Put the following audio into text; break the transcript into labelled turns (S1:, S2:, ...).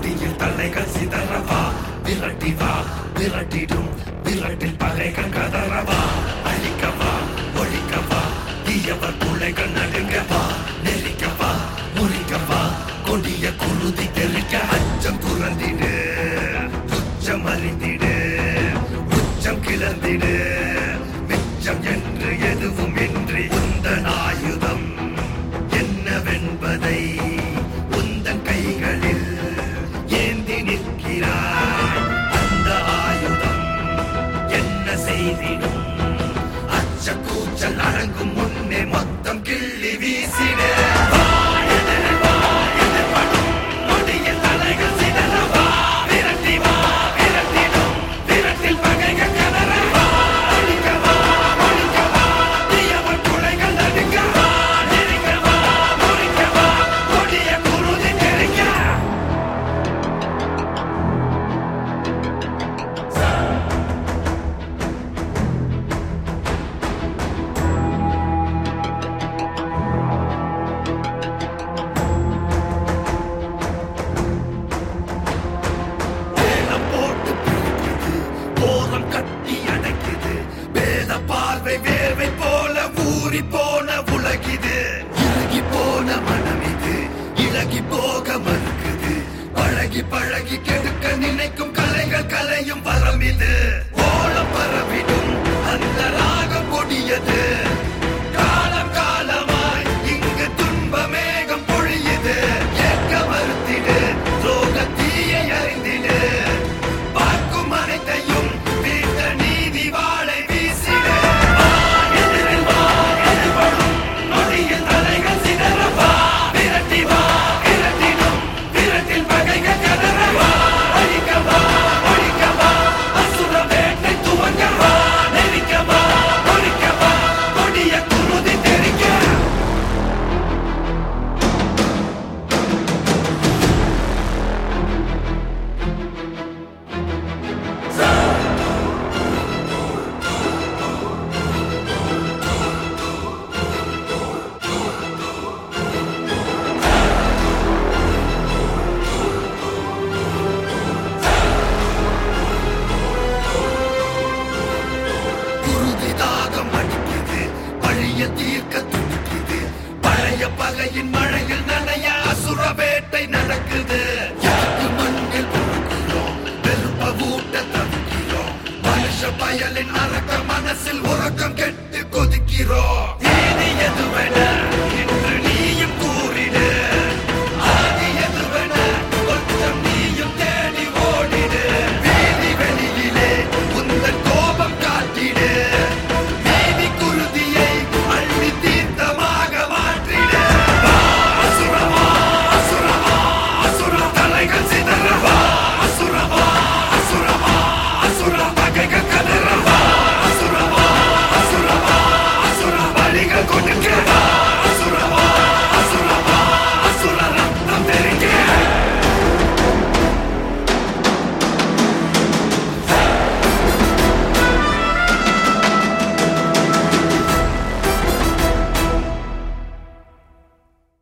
S1: கொடியில் தலைகள் சிதறவா விரட்டி வா விரட்டிடும் விரட்டில் பகைகள் கதறவா அழிக்கவா ஒழிக்கவா தீயவர் பிள்ளைகள் நடுங்கவா நெரிக்கவா முறிக்கவா கொடிய குருதி தெளிக்க அச்சம் துறந்திடு உச்சம் அறிந்திடு உச்சம் கிளந்திடு மிச்சம் என்று எதுவும் இன்றி உந்தன் ஆயுதம் என்னவென்பதை உந்தன் கைகளில் ஏந்தி நிற்கிறாய் அந்த ஆயுதம் என்ன செய்திடும் அச்ச கூச்சல் அடங்கும் முன்னே மொத்தம் கிள்ளி வீசிட நொடியில் தலைகள் சிதறவா விரட்டி வா விரட்டிடும் விரட்டில் பகைகள் கதறவா ஒழிக்கவா ஒழிக்கவா தீயவன் கொலைகள் நடுங்கவா நெருங்கவா முறிக்கவா கொடிய குருதி தெரிக்க வேலம் போட்டு பிரிக்குது போரம் கட்டி அடைக்குது வேத பார்வை வேர்வை போல ஊறி போன உலகிது இறகி போன மனம் இது இழகி போக மறுக்குது பழகி பழகி கெடுக்க நினைக்கும் கலைகள் கலையும் வரம் இது ஓலம் பரவிடும் அந்த ராகம் கொடியது காலம் காலமாய் இங்கு துன்ப மேகம் பொழியுது ஏற்க மறுத்திடு துரோக தீயை அறிந்திடு பார்க்கும் அனைத்தையும் வீட்ட நீதி வாழை வீசிடு வா, எதிரில் வா, எதிர்படும் நொடியில் தலைகள் சிதறவா விரட்டி வா விரட்டிடும் விரட்டில் பகைகள் கதறவா அழிக்கவா ஒழிக்கவா அசுர வேட்டை துவங்கவா நெரிக்கவா ஒழிக்கவா கொடிய குருதி தெரிக்க குருதி தாகம் அடிக்குது பழைய தீர்க்க துடிக்குது பழைய பகையின்